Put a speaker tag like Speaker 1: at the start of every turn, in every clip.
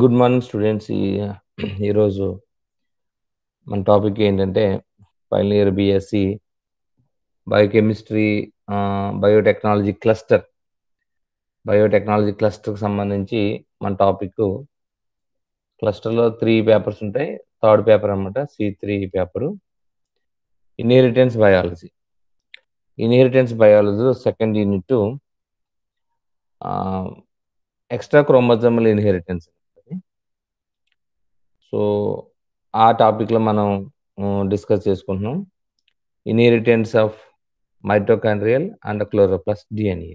Speaker 1: Good morning students ఈ ఈరోజు మన టాపిక్ ఏంటంటే final year BSc biochemistry biotechnology cluster biotechnology క్లస్టర్కి సంబంధించి మన టాపిక్ క్లస్టర్లో త్రీ పేపర్స్ ఉంటాయి థర్డ్ పేపర్ అనమాట C three paper inheritance biology inheritance biology second unit extra chromosomal inheritance so ఆ టాపిక్లో మనం డిస్కస్ చేసుకుంటున్నాం inheritance of mitochondrial and chloroplast DNA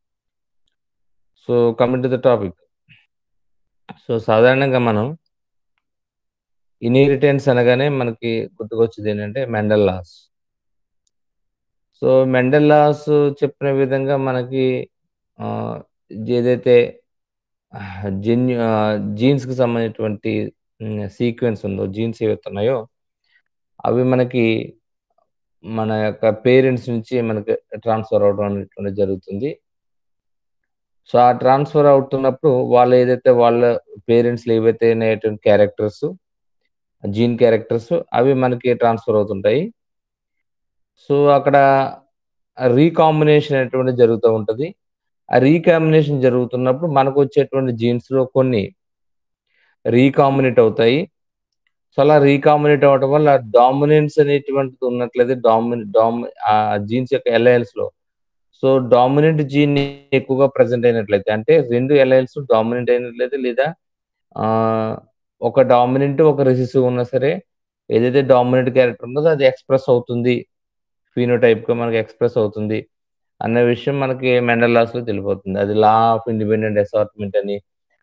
Speaker 1: so coming to the topic so సాధారణంగా మనం inheritance అనగానే మనకి గుర్తుకొచ్చేది ఏంటంటే Mendel laws so Mendel laws చెప్పిన విధంగా మనకి ఏదైతే జెన్యు జీన్స్కి సంబంధించినటువంటి సీక్వెన్స్ ఉందో జీన్స్ ఏవైతే ఉన్నాయో అవి మనకి మన యొక్క పేరెంట్స్ నుంచి మనకి ట్రాన్స్ఫర్ అవడం అనేటువంటి జరుగుతుంది సో ఆ ట్రాన్స్ఫర్ అవుతున్నప్పుడు వాళ్ళు ఏదైతే వాళ్ళ పేరెంట్స్లో ఏవైతే అనేటువంటి క్యారెక్టర్స్ జీన్ క్యారెక్టర్స్ అవి మనకి ట్రాన్స్ఫర్ అవుతుంటాయి సో అక్కడ రీకాంబినేషన్ అనేటువంటి జరుగుతూ ఉంటుంది ఆ రీకాంబినేషన్ జరుగుతున్నప్పుడు మనకు వచ్చేటువంటి జీన్స్లో కొన్ని రీకాంబినేట్ అవుతాయి సో అలా రీకాంబినేట్ అవ్వడం వల్ల డామినెన్స్ అనేటువంటిది ఉన్నట్లయితే డామినే డామి ఆ జీన్స్ యొక్క ఎలయన్స్లో సో డామినెంట్ జీన్ ఎక్కువగా ప్రజెంట్ అయినట్లయితే అంటే రెండు ఎలయన్స్ డామినెంట్ అయినట్లయితే లేదా ఒక డామినెంట్ ఒక రెసిసివ్ ఉన్నా సరే ఏదైతే డామినెంట్ క్యారెక్టర్ ఉందో అది ఎక్స్ప్రెస్ అవుతుంది ఫీనోటైప్గా మనకి ఎక్స్ప్రెస్ అవుతుంది అన్న విషయం మనకి మెండల్ లాస్లో తెలిపోతుంది అది లా ఆఫ్ ఇండిపెండెంట్ అసార్ట్మెంట్ అని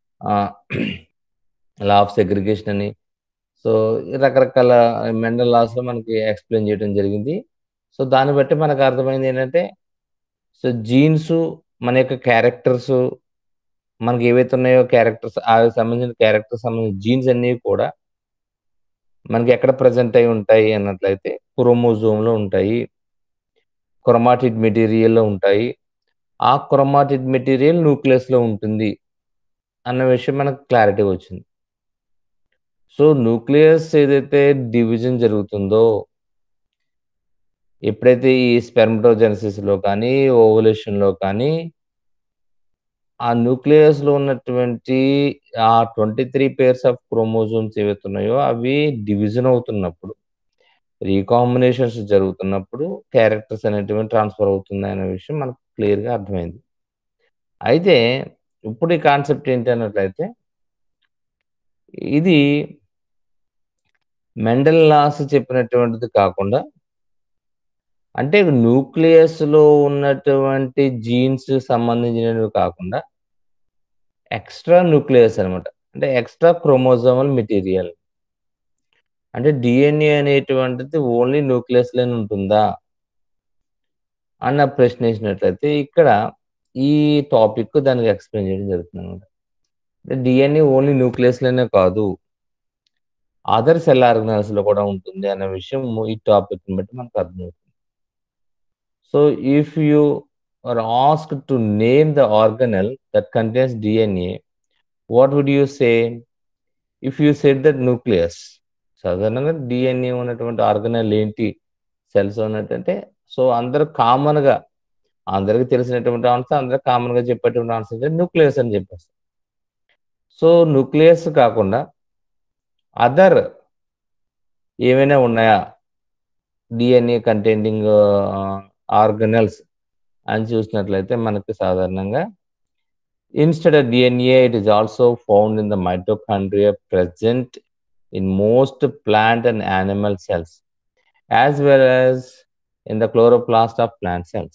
Speaker 1: లా ఆఫ్ సెగ్రిగేషన్ అని సో రకరకాల మెండల్ లాస్లో మనకి ఎక్స్ప్లెయిన్ చేయడం జరిగింది సో దాన్ని బట్టి మనకు అర్థమైంది ఏంటంటే సో జీన్స్ మన యొక్క క్యారెక్టర్స్ మనకి ఏవైతే ఉన్నాయో క్యారెక్టర్స్ ఆ సంబంధించిన క్యారెక్టర్స్ సంబంధించిన జీన్స్ అన్నీ కూడా మనకి ఎక్కడ ప్రజెంట్ అయి ఉంటాయి అన్నట్లయితే క్రోమోజోమ్లో ఉంటాయి క్రొమాటిడ్ మెటీరియల్లో ఉంటాయి ఆ క్రొమాటిడ్ మెటీరియల్ న్యూక్లియస్లో ఉంటుంది అన్న విషయం మనకు క్లారిటీ వచ్చింది సో న్యూక్లియస్ ఏదైతే డివిజన్ జరుగుతుందో ఎప్పుడైతే ఈ స్పెర్మటోజెనసిస్లో కానీ ఓవల్యూషన్లో కానీ ఆ న్యూక్లియస్లో ఉన్నటువంటి ఆ twenty three pairs of chromosomes ఏవైతే ఉన్నాయో అవి డివిజన్ అవుతున్నప్పుడు రీకాంబినేషన్స్ జరుగుతున్నప్పుడు క్యారెక్టర్స్ అనేటువంటి ట్రాన్స్ఫర్ అవుతుంది అనే విషయం మనకు క్లియర్గా అర్థమైంది అయితే ఇప్పుడు ఈ కాన్సెప్ట్ ఏంటి అన్నట్లయితే ఇది మెండల్ లాస్ చెప్పినటువంటిది కాకుండా అంటే న్యూక్లియస్లో ఉన్నటువంటి జీన్స్ సంబంధించినవి కాకుండా ఎక్స్ట్రా న్యూక్లియస్ అనమాట అంటే ఎక్స్ట్రా క్రోమోజోమల్ మెటీరియల్ అంటే డిఎన్ఏ అనేటువంటిది ఓన్లీ న్యూక్లియస్లోనే ఉంటుందా అన్న ప్రశ్న వేసినట్లయితే ఇక్కడ ఈ టాపిక్ దానికి ఎక్స్ప్లెయిన్ చేయడం జరుగుతుంది అనమాట అంటే డిఎన్ఏ ఓన్లీ న్యూక్లియస్లోనే కాదు అదర్ సెల్ ఆర్గనల్స్లో కూడా ఉంటుంది అనే విషయం ఈ టాపిక్ని బట్టి మనకు అర్థమవుతుంది so if you are ask to name the organelle that contains DNA what would you say if you said that nucleus సాధారణంగా డిఎన్ఏ ఉన్నటువంటి ఆర్గనల్ ఏంటి సెల్స్ ఉన్నట్టంటే సో అందరూ కామన్గా అందరికి తెలిసినటువంటి ఆన్సర్ అందరూ కామన్గా చెప్పేటువంటి ఆన్సర్ అంటే న్యూక్లియస్ అని చెప్పేస్తారు సో న్యూక్లియస్ కాకుండా అదర్ ఏమైనా ఉన్నాయా డిఎన్ఏ కంటైనింగ్ ఆర్గనల్స్ అని చూసినట్లయితే మనకి సాధారణంగా instead of DNA it is also found in the mitochondria present in most plant and animal cells, as well as in the chloroplast of plant cells.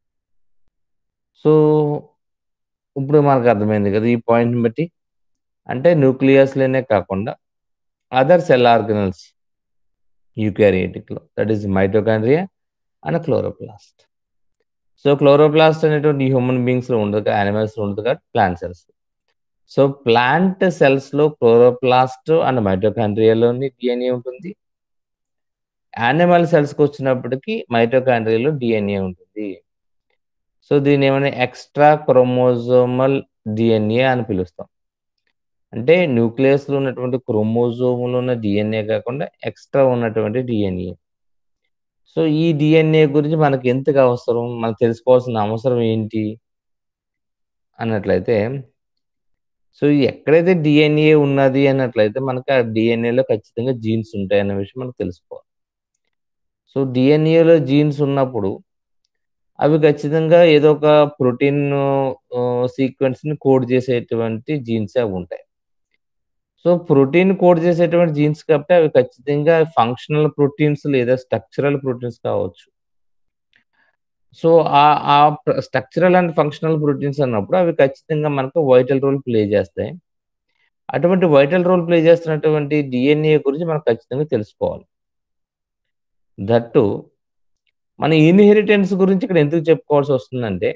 Speaker 1: So ఇప్పుడు మనకు అర్థమైంది కదా ఈ పాయింట్ని బట్టి అంటే న్యూక్లియస్లోనే కాకుండా అదర్ సెల్ ఆర్గనల్స్ యూకారియేటిక్లో that is mitochondria and chloroplast so chloroplast అనేటువంటి హ్యూమన్ బీయింగ్స్లో ఉండదు యానిమల్స్లో ఉండదు కాబట్టి ప్లాంట్ సెల్స్ సో ప్లాంట్ సెల్స్లో క్లోరోప్లాస్ట్ అండ్ మైటోకాండ్రియాలోని డిఎన్ఏ ఉంటుంది యానిమల్ సెల్స్కి వచ్చినప్పటికీ మైటోకాండ్రియాలో డిఎన్ఏ ఉంటుంది సో దీన్ని ఏమైనా ఎక్స్ట్రా క్రోమోజోమల్ డిఎన్ఏ అని పిలుస్తాం అంటే న్యూక్లియస్‌లో ఉన్నటువంటి క్రోమోజోమ్‌లో ఉన్న డీఎన్ఏ కాకుండా ఎక్స్‌ట్రా ఉన్నటువంటి డీఎన్ఏ. సో, ఈ డీఎన్ఏ గురించి మనకు ఎందుకు అవసరం? మనం తెలుసుకోవాల్సిన అవసరం ఏంటి? అన్నట్లయితే సో, ఎక్కడైతే డీఎన్ఏ ఉన్నది అన్నట్లయితే మనకు ఆ డీఎన్ఏలో ఖచ్చితంగా జీన్స్ ఉంటాయన్న విషయం మనకు తెలుసుకోవాలి. సో, డీఎన్ఏలో జీన్స్ ఉన్నప్పుడు అవి ఖచ్చితంగా ఏదో ఒక ప్రోటీన్ ఆహ్, సీక్వెన్స్‌ని కోడ్ చేసేటువంటి జీన్సే అవుంటాయి. సో, ప్రోటీన్ కోడ్ చేసేటువంటి జీన్స్ కాబట్టి అవి ఖచ్చితంగా ఫంక్షనల్ ప్రోటీన్స్ లేదా స్ట్రక్చరల్ ప్రోటీన్స్ కావచ్చు. సో, ఆహ్, ఆ ప్ర స్ట్రక్చరల్ అండ్ ఫంక్షనల్ ప్రోటీన్స్ అన్నప్పుడు అవి ఖచ్చితంగా మనకు వైటల్ రోల్ ప్లే చేస్తాయి. అటువంటి వైటల్ రోల్ ప్లే చేస్తున్నటువంటి డీఎన్ఏ గురించి మనం ఖచ్చితంగా తెలుసుకోవాలి. దట్ టూ మన ఇన్‌హెరిటెన్స్ గురించి ఇక్కడ ఎందుకు చెప్పుకోవాల్సొస్తుందంటే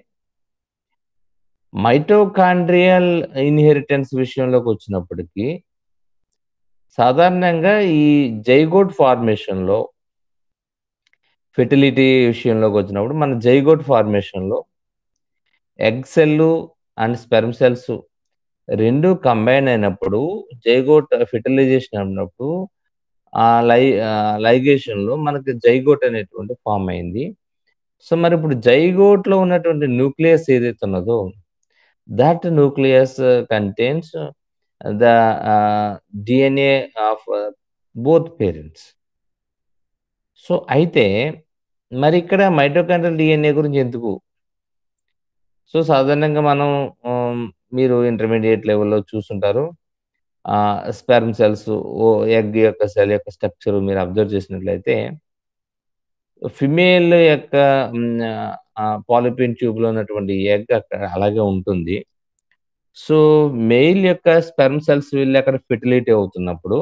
Speaker 1: మైటోకాండ్రియల్ ఇన్‌హెరిటెన్స్ విషయంలోకొచ్చినప్పటికి సాధారణంగా ఈ జైగోట్ ఫార్మేషన్‌లో ఫెర్టిలిటీ విషయంలోకొచ్చినప్పుడు మన జైగోట్ ఫార్మేషన్‌లో egg cell and sperm cells 2 combine అయినప్పుడు జైగోట్ ఫెర్టిలైజేషన్ అన్నప్పుడు ఆ లై ఆహ్, లైగేషన్‌లో మనకి జైగోట్ అనేటువంటి ఫార్మ్ అయింది. సో, మరిప్పుడు జైగోట్‌లో ఉన్నటువంటి న్యూక్లియస్ ఏదైతే ఉన్నదో that nucleus contains the ah, DNA of both parents. So, అయితే మరిక్కడ మైటోకాండ్రియల్ డీఎన్ఏ గురించి ఎందుకు? సో, సాధారణంగా మనం ఆహ్, మీరు ఇంటర్మీడియేట్ లెవెల్‌లో చూసుంటారు. Ah, sperm cells or egg యొక్క సెల్ యొక్క స్ట్రక్చర్ మీరు అబ్జర్వ్ చేసినట్లయితే ఫిమేల్ యొక్క హ్మ్, ఆహ్, పాలిపిన్ ట్యూబ్‌లో ఉన్నటువంటి ఎగ్ అక్కడ అలాగే ఉంటుంది. సో, మెయిల్ యొక్క స్పెర్మ్ సెల్స్ వెళ్లి అక్కడ ఫెర్టిలిటీ అవుతున్నప్పుడు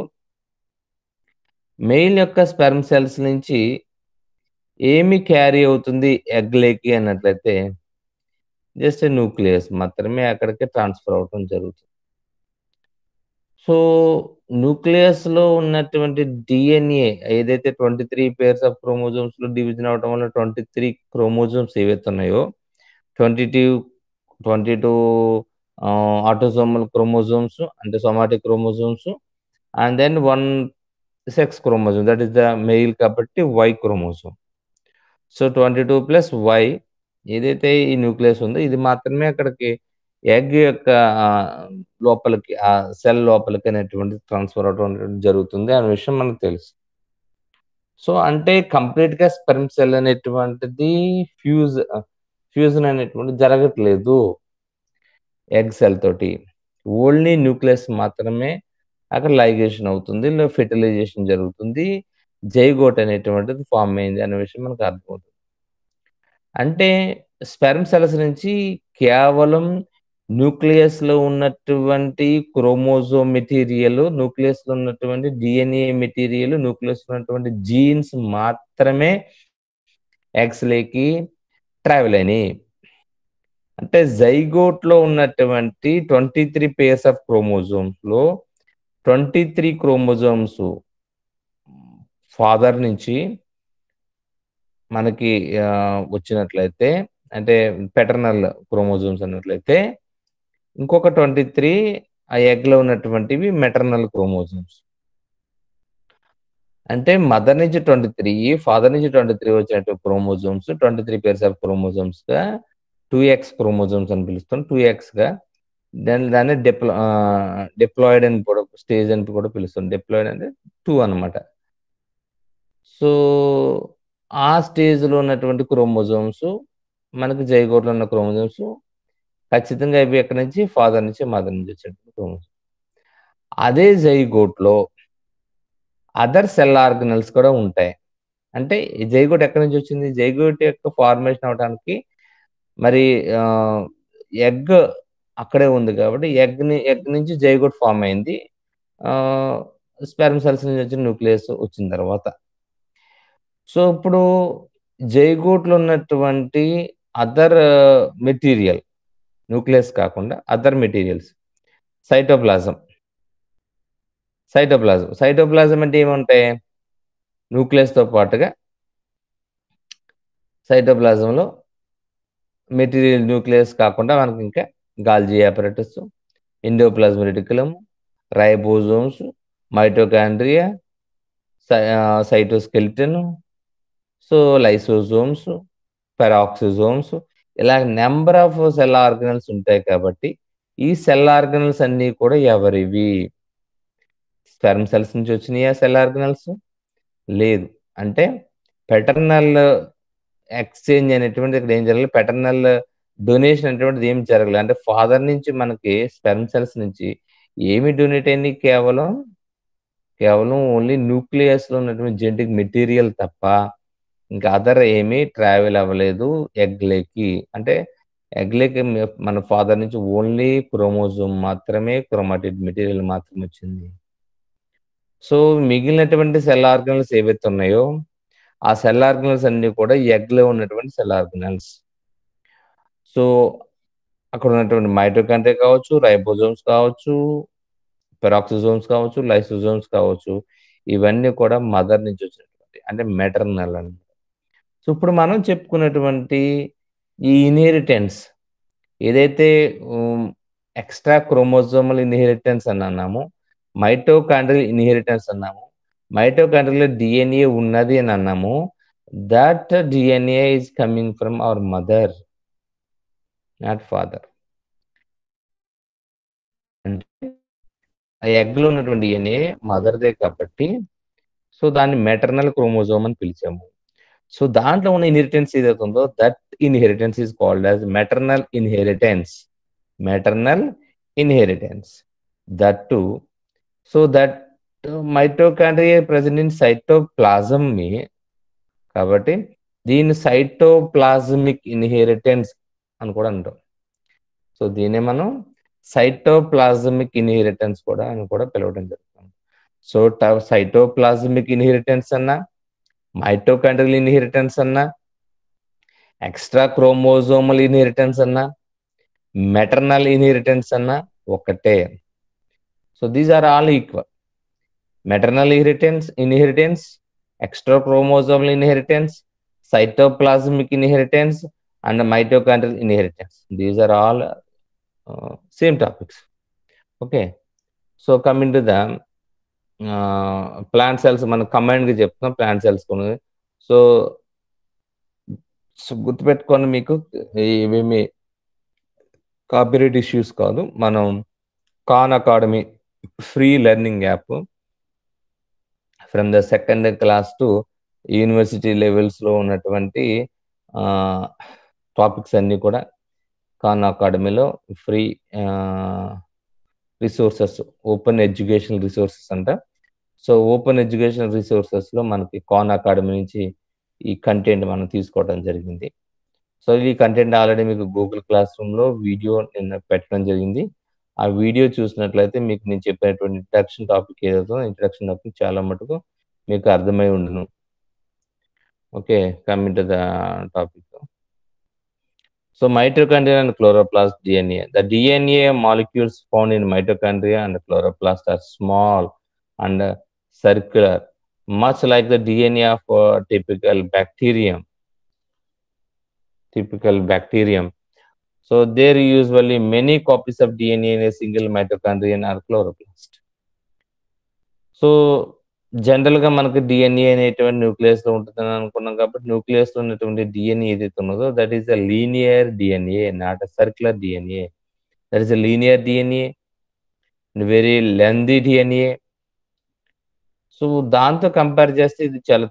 Speaker 1: మెయిల్ యొక్క స్పెర్మ్ సెల్స్ నుంచి ఏమి క్యారీ అవుతుంది ఎగ్‌లోకి అన్నట్లయితే జస్ట్ న్యూక్లియస్ మాత్రమే అక్కడికి ట్రాన్స్‌ఫర్ అవ్వటం జరుగుతుంది. సో, న్యూక్లియస్‌లో ఉన్నటువంటి డీఎన్ఏ ఏదైతే 23 పెయిర్స్ ఆఫ్ క్రోమోజోమ్స్‌లో డివిజన్ అవ్వటం వల్ల 23 క్రోమోజోమ్స్ ఏవైతే ఉన్నాయో 22, 22 ఆహ్, ఆటోసోమల్ క్రోమోజోమ్స్ అంటే somatic chromosomes and then 1 sex chromosome that is the male కాబట్టి Y chromosome. So, 22 plus Y ఏదైతే ఈ న్యూక్లియస్ ఉందో ఇది మాత్రమే అక్కడికి ఎగ్ యొక్క ఆహ్, లోపలికి ఆ సెల్ లోపలికి అనేటువంటిది ట్రాన్స్‌ఫర్ అవ్వడం అనేటువంటిది జరుగుతుంది అనే విషయం మనకు తెలుసు. సో, అంటే కంప్లీట్‌గా స్పెర్మ్ సెల్ అనేటువంటిది ఫ్యూజ్ ఆహ్, ఫ్యూజన్ అనేటువంటిది జరగట్లేదు. ఎగ్ సెల్ తోటి. ఓన్లీ న్యూక్లియస్ మాత్రమే అక్కడ లైగేషన్ అవుతుంది. ఇలా ఫెర్టిలైజేషన్ జరుగుతుంది. జైగోట్ అనేటువంటిది ఫార్మ్ అయింది అనే విషయం మనకు అర్థమవుతుంది. అంటే స్పెర్మ్ సెల్స్ నుంచి కేవలం న్యూక్లియస్‌లో ఉన్నటువంటి క్రోమోజోమ్ మెటీరియల్, న్యూక్లియస్‌లో ఉన్నటువంటి డీఎన్ఏ మెటీరియల్, న్యూక్లియస్‌లో ఉన్నటువంటి జీన్స్ మాత్రమే ఎగ్స్‌లోకి ట్రావెల్ అయినాయి. అంటే జైగోట్‌లో ఉన్నటువంటి 23 పెయిర్స్ ఆఫ్ క్రోమోజోమ్స్‌లో 23 క్రోమోజోమ్స్ ఫాదర్ నుంచి మనకి ఆహ్, వచ్చినట్లయితే అంటే పెటర్నల్ క్రోమోజోమ్స్ అన్నట్లయితే ఇంకొక 23 ఆ ఎగ్‌లో ఉన్నటువంటివి మెటర్నల్ క్రోమోజోమ్స్. అంటే మదర్ నుంచి 23, ఫాదర్ నుంచి 23 వచ్చినటువంటి క్రోమోజోమ్స్ 23 పెయిర్స్ ఆఫ్ క్రోమోజోమ్స్‌గా 2ఎక్స్ క్రోమోజోమ్స్ అని పిలుస్తాం. 2ఎక్స్‌గా దాన్ని దాన్ని డిప్లా ఆహ్, డిప్లాయిడ్ అని కూడా స్టేజ్ అని కూడా పిలుస్తాం. డిప్లాయిడ్ అంటే 2 అన్నమాట. సో, ఆ స్టేజ్‌లో ఉన్నటువంటి క్రోమోజోమ్స్ మనకు జైగోట్‌లో ఉన్న క్రోమోజోమ్స్ ఖచ్చితంగా ఇవి ఎక్కడి నుంచి ఫాదర్ నుంచి, మదర్ నుంచి వచ్చినటువంటి క్రోమోజోమ్స్. అదే జైగోట్‌లో అదర్ సెల్ ఆర్గనెల్స్ కూడా ఉంటాయి. అంటే ఈ జైగోట్ ఎక్కడి నుంచి వచ్చింది? జైగోట్ యొక్క ఫార్మేషన్ అవ్వడానికి మరి ఆహ్, ఎగ్ అక్కడే ఉంది కాబట్టి ఎగ్‌ని ఎగ్ నుంచి జైగోట్ ఫార్మ్ అయింది. ఆహ్, స్పెర్మ్ సెల్స్ నుంచి వచ్చిన న్యూక్లియస్ వచ్చిన తర్వాత. సో, ఇప్పుడు జైగోట్‌లో ఉన్నటువంటి అదర్ మెటీరియల్ న్యూక్లియస్ కాకుండా other materials cytoplasm. Cytoplasm. Cytoplasm అంటే ఏముంటాయి? న్యూక్లియస్‌తో పాటుగా సైటోప్లాజంలో మెటీరియల్ న్యూక్లియస్ కాకుండా మనకి ఇంకా Golgi apparatus, endoplasmic reticulum, ribosomes mitochondria cytoskeleton so lysosomes peroxisomes ఇలా నెంబర్ ఆఫ్ సెల్ ఆర్గనల్స్ ఉంటాయి కాబట్టి ఈ సెల్ ఆర్గనల్స్ అన్నీ కూడా ఎవరివి స్పెర్మ్ సెల్స్ నుంచి వచ్చినాయా సెల్ ఆర్గనల్స్ లేదు అంటే పెటర్నల్ ఎక్స్చేంజ్ అనేటువంటిది ఇక్కడ ఏం జరగలేదు పెటర్నల్ డొనేషన్ అనేటువంటిది ఏం జరగలేదు అంటే ఫాదర్ నుంచి మనకి స్పెర్మ్ సెల్స్ నుంచి ఏమి డొనేట్ అయింది కేవలం కేవలం ఓన్లీ న్యూక్లియస్ లో ఉన్నటువంటి జెనెటిక్ మెటీరియల్ తప్ప ఇంకా అదర్ ఏమీ ట్రావెల్ అవ్వలేదు ఎగ్లేకి అంటే ఎగ్లేకి మన ఫాదర్ నుంచి ఓన్లీ క్రోమోజోమ్ మాత్రమే క్రోమాటిడ్ మెటీరియల్ మాత్రమే వచ్చింది సో మిగిలినటువంటి సెల్ ఆర్గనల్స్ ఏవైతే ఉన్నాయో ఆ సెల్ ఆర్గనల్స్ అన్ని కూడా ఎగ్ లో ఉన్నటువంటి సెల్ ఆర్గనల్స్ సో అక్కడ ఉన్నటువంటి మైటోకాండ్రియా కావచ్చు రైబోజోమ్స్ కావచ్చు పెరాక్సిజోమ్స్ కావచ్చు లైసోజోమ్స్ కావచ్చు ఇవన్నీ కూడా మదర్ నుంచి వచ్చినటువంటి అంటే మెటర్నల్ అనమాట సో ఇప్పుడు మనం చెప్పుకున్నటువంటి ఈ ఇన్హెరిటెన్స్ ఏదైతే ఎక్స్ట్రా క్రోమోజోమల్ ఇన్హెరిటెన్స్ అని అన్నామో మైటోకాండ్రియల్ ఇన్హెరిటెన్స్ అన్నాము మైటోకాండ్రియల్ డిఎన్ఏ ఉన్నది అని అన్నాము that DNA is coming from our mother not father అంటే ఆ ఎగ్లో ఉన్నటువంటి డిఎన్ఏ మదర్దే కాబట్టి సో దాన్ని మెటర్నల్ క్రోమోజోమ్ అని పిలిచాము సో దాంట్లో ఉన్న ఇన్హెరిటెన్స్ ఏదైతే ఉందో that inheritance is called as maternal inheritance maternal inheritance that to so that mitochondria present in cytoplasm మీ కాబట్టి దీని సైటోప్లాజమిక్ ఇన్హెరిటెన్స్ అని కూడా అంటాం సో దీన్ని మనం సైటోప్లాజమిక్ ఇన్హెరిటెన్స్ కూడా అని కూడా పిలవడం జరుగుతుంది సో సైటోప్లాజమిక్ ఇన్హెరిటెన్స్ అన్నా మైటోకాండ్రియల్ ఇన్హెరిటెన్స్ అన్నా ఎక్స్ట్రా క్రోమోజోమల్ ఇన్హెరిటెన్స్ అన్నా మెటర్నల్ ఇన్హెరిటెన్స్ అన్నా ఒకటే so these are all equal maternal inheritance inheritance extra chromosomal inheritance cytoplasmic inheritance and mitochondrial inheritance these are all uh, same topics okay so coming to the plant cells మనం కమాండ్గా చెప్తున్నాం plant cells కొన్ని so so గుర్తుపెట్టుకొని మీకు ఇవేమి copyright issues కాదు మనం Khan Academy free learning app from the second class to university లెవెల్స్లో ఉన్నటువంటి టాపిక్స్ అన్నీ కూడా కాన్ అకాడమీలో free resources open education resources అంట సో ఓపెన్ ఎడ్యుకేషన్ రిసోర్సెస్లో మనకి కాన్ అకాడమీ నుంచి ఈ కంటెంట్ మనం తీసుకోవడం జరిగింది సో ఈ కంటెంట్ ఆల్రెడీ మీకు గూగుల్ క్లాస్ రూమ్లో వీడియో నిన్న పెట్టడం జరిగింది ఆ వీడియో చూసినట్లయితే మీకు నేను చెప్పినటువంటి ఇంట్రడక్షన్ టాపిక్ ఏదైతే ఇంట్రడక్షన్ టాపిక్ చాలా మటుకు మీకు అర్థమై ఉండును okay coming to the topic so mitochondria and chloroplast DNA. The DNA molecules found in mitochondria and chloroplast are small and uh, circular, much like the DNA of a typical bacterium. Typical bacterium. So there are usually many copies of DNA in a single mitochondrion or chloroplast. So జనరల్గా మనకు DNA అనేటువంటి nucleus లో ఉంటుందని అనుకున్నాం కాబట్టి nucleus లో ఉన్నటువంటి DNA ఏదైతే ఉన్నదో that is a linear DNA not a circular DNA that is a linear DNA very lengthy DNA so దాంతో కంపేర్ చేస్తే ఇది చాలా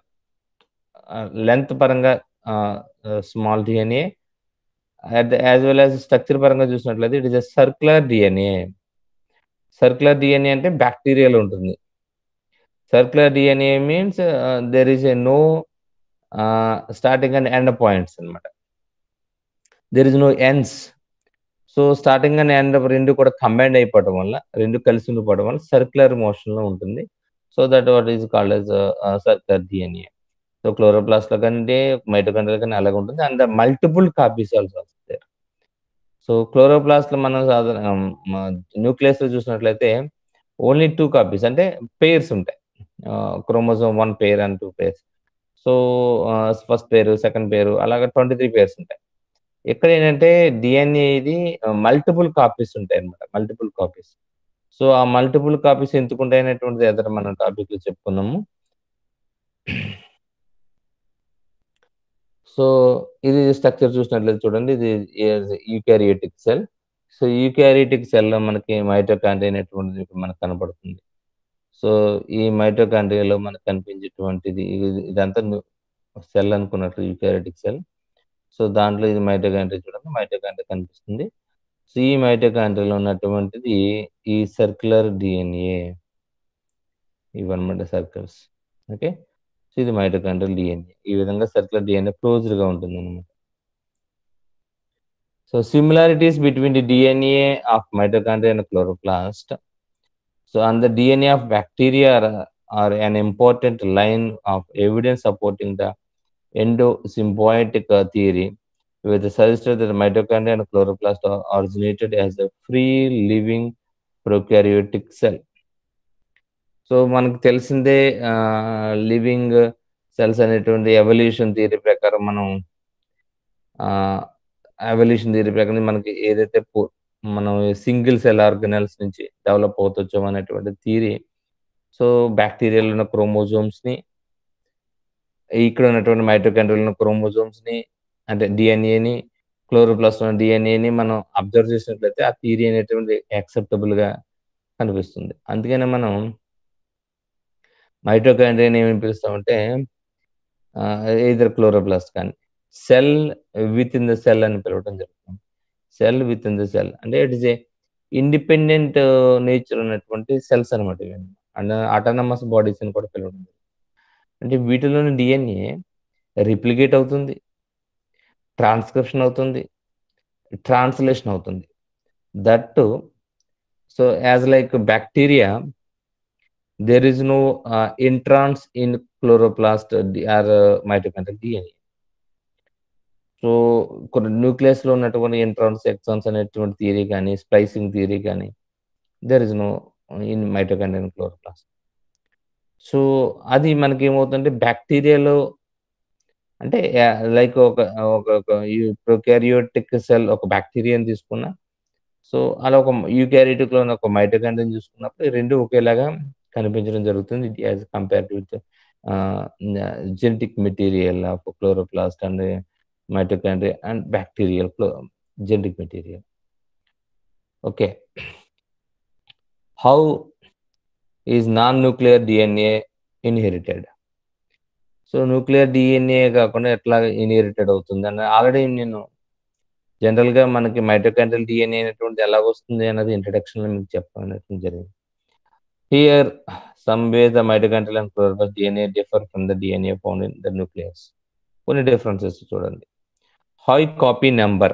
Speaker 1: లెంత్ పరంగా small DNA as well as structure పరంగా చూసినట్లయితే it is a circular DNA circular DNA అంటే బ్యాక్టీరియాలో ఉంటుంది circular DNA means there is a no starting and end points అనమాట there is no ends so starting and end రెండు కూడా combined అయిపోవడం వల్ల రెండు కలిసి ఉండిపోవడం వల్ల సర్క్యులర్ మోషన్లో ఉంటుంది so that what is called as circular DNA so chloroplast లో కంటే మైటోకాండ్రియా కానీ అలాగే ఉంటుంది అండ్ మల్టిపుల్ కాపీస్ ఆల్సో వస్తాయి సో క్లోరోప్లాస్ట్ లో మనం సాధారణ న్యూక్లియస్ లో చూసినట్లయితే ఓన్లీ టూ కాపీస్ అంటే పేర్స్ ఉంటాయి chromosome one pair and two pairs so first pair second pair అలాగే ట్వంటీ త్రీ పేర్స్ ఉంటాయి ఇక్కడ ఏంటంటే డిఎన్ఏ ఇది మల్టిపుల్ కాపీస్ ఉంటాయి అనమాట మల్టిపుల్ కాపీస్ సో, ఆ మల్టిపుల్ కాపీస్ ఎందుకుంటాయి అనేటువంటిది ఎదర మనం టాపిక్‌లో చెప్పుకున్నాము. సో, ఇది స్ట్రక్చర్ చూసినట్లయితే చూడండి. ఇది is eukaryotic cell. So, eukaryotic సెల్‌లో మనకి మైటోకాండ్రియా అనేటువంటిది ఇప్పుడు మనకు కనపడుతుంది. సో, ఈ మైటోకాండ్రియాలో మనకు కనిపించేటువంటిది ఇది ఇదంతా ను సెల్ అనుకున్నట్లు యూకారియోటిక్ సెల్. సో, దాంట్లో ఇది మైటోకాండ్రియా చూడండి. మైటోకాండ్రియా కనిపిస్తుంది. సో, ఈ మైటోకాండ్రియాలో ఉన్నటువంటిది ఈ సర్క్యులర్ డీఎన్ఏ. ఇవన్నమాట సర్కిల్స్. ఓకే. సో, ఇది మైటోకాండ్రియల్ డీఎన్ఏ. ఈ విధంగా సర్క్యులర్ డీఎన్ఏ క్లోజ్డ్‌గా ఉంటుందన్నమాట. So, similarities between the DNA of mitochondria and chloroplast. So, and the DNA of bacteria are are an important line of evidence supporting the endosymbiotic uh, theory, which suggested that mitochondria and chloroplast are originated as a free living prokaryotic cell. So, మనకు తెలిసిందే ah, living cells అనేటువంటి evolution theory ప్రకారం మనం ఆహ్, evolution theory ప్రకారం మనకి ఏదైతే పు మనం సింగిల్ సెల్ ఆర్గానెల్స్ నుంచి డెవలప్ అవుతొచ్చాం అనేటువంటి థియరీ. సో, బాక్టీరియాలో ఉన్న క్రోమోజోమ్స్‌ని ఇక్కడ ఉన్నటువంటి మైటోకాండ్రియాలో ఉన్న క్రోమోజోమ్స్‌ని అంటే డీఎన్ఏని, క్లోరోప్లాస్ట్‌లో ఉన్న డీఎన్ఏని మనం అబ్జర్వ్ చేసినట్లయితే ఆ థియరీ అనేటువంటిది యాక్సెప్టబుల్‌గా కనిపిస్తుంది. అందుకనే మనం మైటోకాండ్రియాని ఏమని పిలుస్తామంటే ఆహ్, ఎయిదర్ క్లోరోప్లాస్ట్ కానీ సెల్ వితిన్ ద సెల్ అని పిలవడం జరుగుతుంది. సెల్ వితిన్ ద సెల్ అంటే it is a independent nature ఉన్నటువంటి సెల్స్ అనమాట ఇవన్నీ. అండ్ ఆటానమస్ బాడీస్ అని కూడా పిలవడం జరుగుతుంది. అంటే వీటిలోని డీఎన్ఏ రిప్లికేట్ అవుతుంది. ట్రాన్స్‌క్రిప్షన్ అవుతుంది. ట్రాన్స్‌లేషన్ అవుతుంది. That to so, as like bacteria there is no ah, introns in chloroplast the or mitochondrial DNA. So, కొన్ని న్యూక్లియస్‌లో ఉన్నటువంటి ఇంట్రాన్స్, ఎక్సాన్స్ అనేటువంటి థియరీ గాని, స్ప్లైసింగ్ థియరీ గాని there is no in mitochondria and chloroplast. So, అది మనకేమవుతుందంటే బ్యాక్టీరియాలో అంటే yeah, like ఒక ఒక ఒక యు ప్రొకారియోటిక్ సెల్ ఒక బ్యాక్టీరియాని తీసుకున్నా, సో, అలా ఒక యూకారియోటిక్‌లో ఉన్న ఒక మైటోకాండ్రియాని చూసుకున్నప్పుడు ఈ 2 ఒకేలాగా కనిపించడం జరుగుతుంది. It as compared with ah, న genetic material of chloroplast and mitochondria and bacterial క్లో genetic material. Okay. How is non nuclear DNA inherited? So, nuclear DNA కాకుండా ఎట్లా ఇన్‌హెరిటెడ్ అవుతుందని ఆల్రెడీ నేను జనరల్‌గా మనకి మైటోకాండ్రియల్ డీఎన్ఏ అనేటువంటిది ఎలాగొస్తుంది అన్నది ఇంట్రడక్షన్‌లో మీకు చెప్పడం అనేటువంటిది జరిగింది. Here some ways the mitochondrial and chloroplast DNA differ from the DNA found in the nucleus. కొన్ని డిఫరెన్సెస్ చూడండి. High copy number.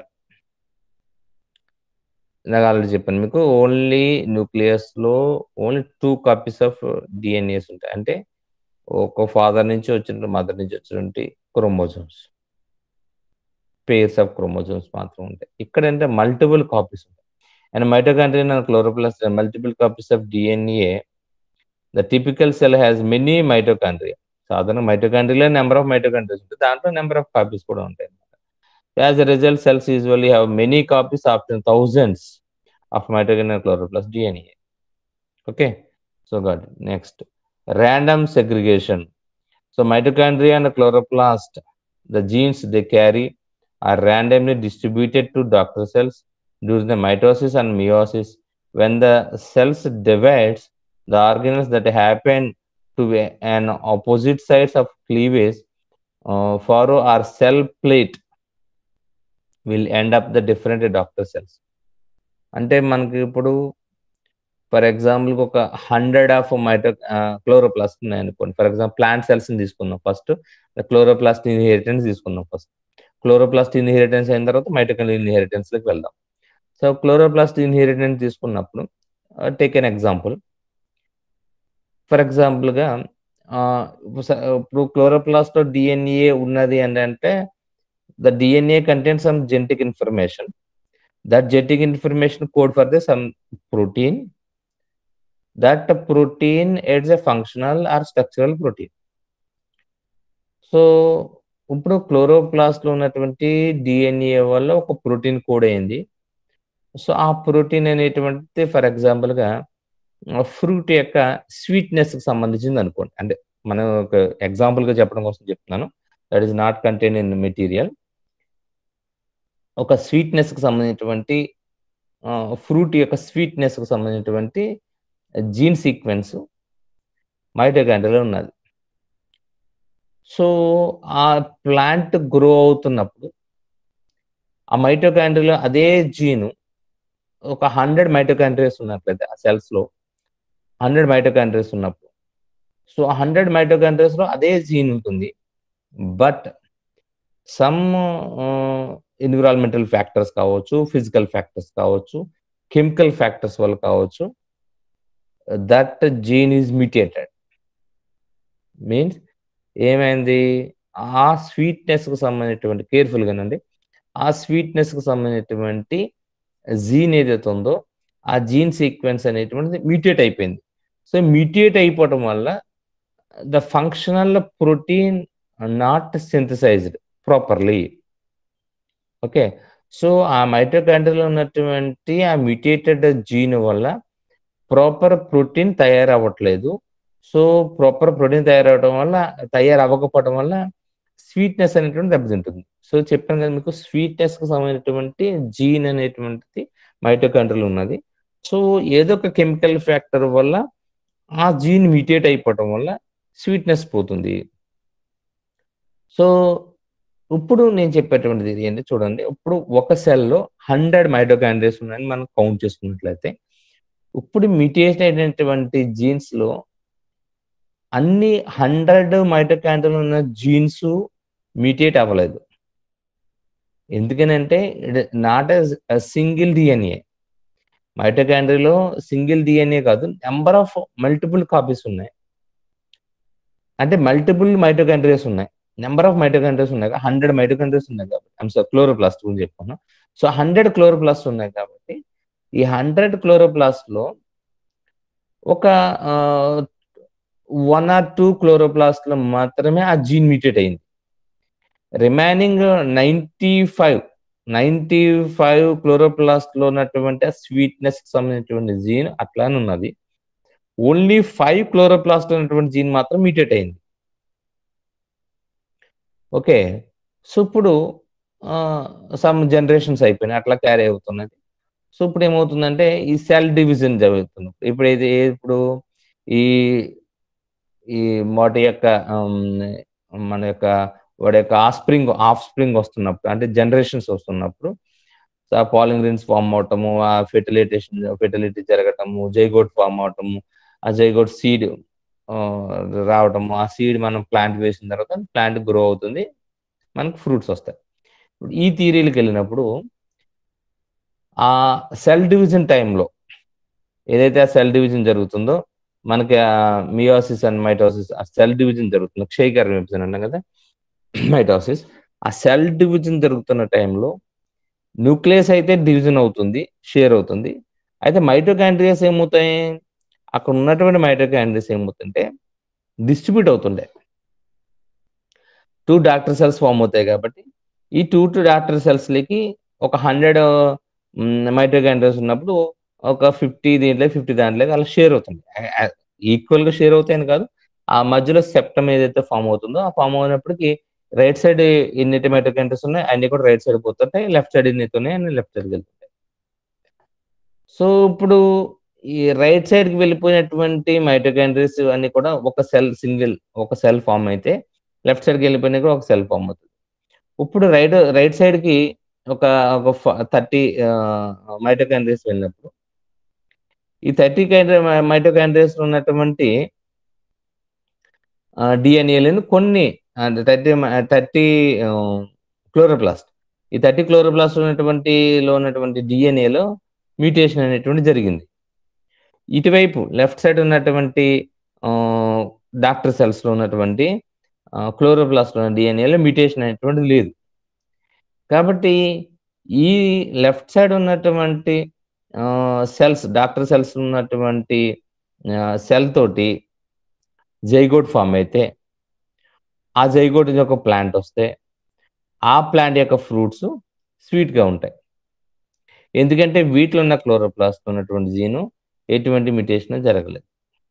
Speaker 1: ఇందాక ఆల్రెడీ చెప్పాను మీకు. ఓన్లీ న్యూక్లియస్‌లో ఓన్లీ 2 కాపీస్ ఆఫ్ డీఎన్ఏస్ ఉంటాయి. అంటే ఒక ఫాదర్ నుంచి వచ్చిన మదర్ నుంచి వచ్చినటువంటి క్రోమోజోమ్స్. పెయిర్స్ ఆఫ్ క్రోమోజోమ్స్ మాత్రం ఉంటాయి. ఇక్కడంటే మల్టిపుల్ కాపీస్ ఉంటాయి. And mitochondria and chloroplast multiple copies of DNA. The typical cell has many mitochondria. సాధారణంగా మైటోకాండ్రియాలో నంబర్ ఆఫ్ మైటోకాండ్రియాస్ ఉంటాయి. దాంట్లో నంబర్ ఆఫ్ కాపీస్ కూడా ఉంటాయన్నమాట. As a result cells usually have many copies after thousands of mitochondria and chloroplast DNA. Okay. So, got it. Next random segregation. So, mitochondria and chloroplast the genes they carry are randomly distributed to daughter cells during the mitosis and meiosis. When the cells divides, the organelles that happen to be an opposite sides of cleavage, uh, furrow or cell plate will end up the different daughter cells. అంటే మనకి ఇప్పుడు for ఎగ్జాంపుల్‌కి ఒక 100 of మైటో ఆహ్, chloroplast ఉన్నాయనుకోండి. For example plant సెల్స్‌ని తీసుకుందాం first. Chloroplast inheritance తీసుకుందాం ఫస్ట్. క్లోరోప్లాస్ట్ ఇన్‌హెరిటెన్స్ అయిన తర్వాత మైటోకాండ్రియల్ ఇన్‌హెరిటెన్స్‌లోకి వెళ్దాం. సో, క్లోరోప్లాస్ట్ ఇన్‌హెరిటెన్స్ తీసుకున్నప్పుడు ఆహ్, టేక్ ఎన్ ఎగ్జాంపుల్. ఫర్ ఎగ్జాంపుల్‌గా ఆహ్, స ఇప్పుడు క్లోరోప్లాస్ట్‌లో డీఎన్ఏ ఉన్నది అని అంటే the DNA contains some genetic information. That genetic information code for the some protein. That protein it's a functional or structural protein. So, ఇప్పుడు క్లోరోప్లాస్ట్‌లో ఉన్నటువంటి డీఎన్ఏ వల్ల ఒక ప్రోటీన్ కోడ్ అయింది. సో, ఆ ప్రోటీన్ అనేటువంటిది ఫర్ ఎగ్జాంపుల్‌గా ఫ్రూట్ యొక్క స్వీట్‌నెస్‌కి సంబంధించింది అనుకోండి. అంటే మనం ఒక ఎగ్జాంపుల్‌గా చెప్పడం కోసం చెప్తున్నాను. That is not contained in material. ఒక స్వీట్‌నెస్‌కి సంబంధించినటువంటి ఆహ్, ఫ్రూట్ యొక్క స్వీట్‌నెస్‌కి సంబంధించినటువంటి జీన్ సీక్వెన్స్ మైటోకాండ్రియాలో ఉన్నది. సో, ఆ ప్లాంట్ గ్రో అవుతున్నప్పుడు ఆ మైటోకాండ్రియాలో అదే జీను ఒక 100 మైటోకాండ్రియాస్ ఉన్నట్లయితే ఆ సెల్స్‌లో 100 మైటోకాండ్రియాస్ ఉన్నప్పుడు. సో, ఆ 100 మైటోకాండ్రియాస్‌లో అదే జీన్ ఉంటుంది. But some ah, environmental factors కావచ్చు, ఫిజికల్ ఫ్యాక్టర్స్ కావచ్చు, కెమికల్ ఫ్యాక్టర్స్ వల్ల కావచ్చు. That gene is mutated. Means ఏమైంది? ఆ స్వీట్‌నెస్‌కి సంబంధించినటువంటి కేర్‌ఫుల్‌గా వినండి. ఆ స్వీట్‌నెస్‌కి సంబంధించినటువంటి జీన్ ఏదైతే ఉందో, ఆ జీన్ సీక్వెన్స్ అనేటువంటిది మ్యుటేట్ అయిపోయింది. సో, మ్యుటేట్ అయిపోవటం వల్ల the functional protein not synthesized properly. Okay. So, ఆ మైటోకాండ్రియాలో ఉన్నటువంటి ఆ మ్యుటేటెడ్ జీన్ వల్ల ప్రాపర్ ప్రోటీన్ తయారవ్వట్లేదు. సో, ప్రాపర్ ప్రోటీన్ తయారవ్వడం వల్ల తయారవ్వకపోవడం వల్ల స్వీట్‌నెస్ అనేటువంటిది దెబ్బతింటుంది. సో, చెప్పాను కదా మీకు స్వీట్‌నెస్‌కి సంబంధించినటువంటి జీన్ అనేటువంటిది మైటోకాండ్రియాలో ఉన్నది. సో, ఏదో ఒక కెమికల్ ఫ్యాక్టర్ వల్ల ఆ జీన్ మ్యుటేట్ అయిపోవటం వల్ల స్వీట్‌నెస్ పోతుంది. సో, ఇప్పుడు నేను చెప్పేటువంటిది ఏంటి చూడండి. ఇప్పుడు ఒక సెల్‌లో 100 మైటోకాండ్రియాస్ ఉన్నాయని మనం కౌంట్ చేసుకున్నట్లయితే, ఇప్పుడు మ్యుటేట్ అయినటువంటి జీన్స్‌లో అన్ని 100 మైటోకాండ్రియాలో ఉన్న జీన్స్ మ్యుటేట్ అవ్వలేదు. ఎందుకనంటే it not is a single DNA. మైటోకాండ్రియాలో సింగిల్ డీఎన్ఏ కాదు. నంబర్ ఆఫ్ మల్టిపుల్ కాపీస్ ఉన్నాయి. అంటే మల్టిపుల్ మైటోకాండ్రియాస్ ఉన్నాయి. నంబర్ ఆఫ్ మైటోకాండ్రియాస్ ఉన్నాయి. 100 మైటోకాండ్రియాస్ ఉన్నాయి కాబట్టి ఐయామ్ సారీ క్లోరోప్లాస్ట్ గురించి చెప్తున్నా. సో, 100 క్లోరోప్లాస్ట్ ఉన్నాయి కాబట్టి, ఈ 100 క్లోరోప్లాస్ట్‌లో ఒక ఆహ్, 1 ఆర్ 2 క్లోరోప్లాస్ట్‌లో మాత్రమే ఆ జీన్ మ్యుటేట్ అయింది. రిమైనింగ్ 95, 95 క్లోరోప్లాస్ట్‌లో ఉన్నటువంటి ఆ స్వీట్‌నెస్‌కి సంబంధించినటువంటి జీన్ అట్లానే ఉన్నది. ఓన్లీ 5 క్లోరోప్లాస్ట్‌లో ఉన్నటువంటి జీన్ మాత్రం మ్యుటేట్ అయింది. ఓకే. సో, ఇప్పుడు ఆహ్, సమ్ జనరేషన్స్ అయిపోయినాయి. అట్లా క్యారీ అవుతున్నది. సో, ఇప్పుడు ఏమవుతుందంటే ఈ సెల్ డివిజన్ జరుగుతుంది. ఇప్పుడు ఇది ఇప్పుడు ఈ ఈ వాటి యొక్క ఆహ్, మన యొక్క వాడి యొక్క ఆస్ప్రింగ్ ఆఫ్‌స్ప్రింగ్ వస్తున్నప్పుడు అంటే జనరేషన్స్ వస్తున్నప్పుడు ఆ పాలిన్ గ్రెయిన్స్ ఫార్మ్ అవ్వటము, ఆ ఫెర్టిలైజేషన్ ఫెర్టిలిటీ జరగటము, జైగోట్ ఫార్మ్ అవ్వటము, ఆ జైగోట్ సీడ్ ఆహ్, రావటము, ఆ సీడ్ మనం ప్లాంట్ వేసిన తర్వాత ప్లాంట్ గ్రో అవుతుంది. మనకు ఫ్రూట్స్ వస్తాయి. ఇప్పుడు ఈ థియరీలకెళ్ళినప్పుడు ఆ సెల్ డివిజన్ టైమ్‌లో ఏదైతే ఆ సెల్ డివిజన్ జరుగుతుందో, మనకి ఆహ్, మియోసిస్ అండ్ మైటోసిస్ ఆ సెల్ డివిజన్ జరుగుతుంది. క్షయకర విభజన అంటాం కదా! మైటోసిస్. ఆ సెల్ డివిజన్ జరుగుతున్న టైమ్‌లో న్యూక్లియస్ అయితే డివిజన్ అవుతుంది. షేర్ అవుతుంది. అయితే మైటోకాండ్రియాస్ ఏమవుతాయి? అక్కడ ఉన్నటువంటి మైటోకాండ్రియాస్ ఏమవుతుంటే డిస్ట్రిబ్యూట్ అవుతుండే. 2 డాటర్ సెల్స్ ఫార్మ్ అవుతాయి కాబట్టి, ఈ 2, 2 డాటర్ సెల్స్‌లకి ఒక 100 హ్మ్, మైటోకాండ్రియాస్ ఉన్నప్పుడు ఒక 50 దీంట్లో 50 దాంట్లోకి అలా షేర్ అవుతుంది. ఆహ్, ఆహ్, ఈక్వల్‌గా షేర్ అవుతాయని కాదు. ఆ మధ్యలో సెప్టమ్ ఏదైతే ఫార్మ్ అవుతుందో, ఆ ఫార్మ్ అయినప్పటికి రైట్ సైడ్ ఎన్ని మైటోకాండ్రియాస్ ఉన్నాయి అన్నీ కూడా రైట్ సైడ్ పోతుంటాయి. లెఫ్ట్ సైడ్ ఎన్నైతే ఉన్నాయో అన్ని లెఫ్ట్ సైడ్‌కి వెళ్తుంటాయి. సో, ఇప్పుడు ఈ రైట్ సైడ్‌కి వెళ్ళిపోయినటువంటి మైటోకాండ్రియాస్ అన్నీ కూడా ఒక సెల్ సింగిల్ ఒక సెల్ ఫార్మ్ అయితే, లెఫ్ట్ సైడ్‌కి వెళ్ళిపోయినాయి కూడా ఒక సెల్ ఫార్మ్ అవుతుంది. ఇప్పుడు రైట్ రైట్ సైడ్‌కి ఒక ఒక ఫ 30 ఆహ్, మైటోకాండ్రియాస్ వెళ్ళినప్పుడు ఈ 30 కైండ్రి మైటోకాండ్రియాస్‌లో ఉన్నటువంటి ఆహ్, డీఎన్ఏలను కొన్ని అంటే 30 మ 30 ఆహ్, క్లోరోప్లాస్ట్. ఈ 30 క్లోరోప్లాస్ట్‌లో ఉన్నటువంటి లో ఉన్నటువంటి డీఎన్ఏలో మ్యుటేషన్ అనేటువంటిది జరిగింది. ఇటువైపు లెఫ్ట్ సైడ్ ఉన్నటువంటి ఆహ్, డాటర్ సెల్స్‌లో ఉన్నటువంటి ఆహ్, క్లోరోప్లాస్ట్‌లో ఉన్న డీఎన్ఏలో మ్యుటేషన్ అనేటువంటిది లేదు. కాబట్టి ఈ లెఫ్ట్ సైడ్ ఉన్నటువంటి ఆహ్, సెల్స్ డాటర్ సెల్స్ ఉన్నటువంటి ఆహ్, సెల్ తోటి జైగోట్ ఫార్మ్ అయితే, ఆ జైగోట్ నుంచి ఒక ప్లాంట్ వస్తే, ఆ ప్లాంట్ యొక్క ఫ్రూట్స్ స్వీట్‌గా ఉంటాయి. ఎందుకంటే వీటిలో ఉన్న క్లోరోప్లాస్ట్‌లో ఉన్నటువంటి జీను ఎటువంటి మ్యుటేషన్ జరగలేదు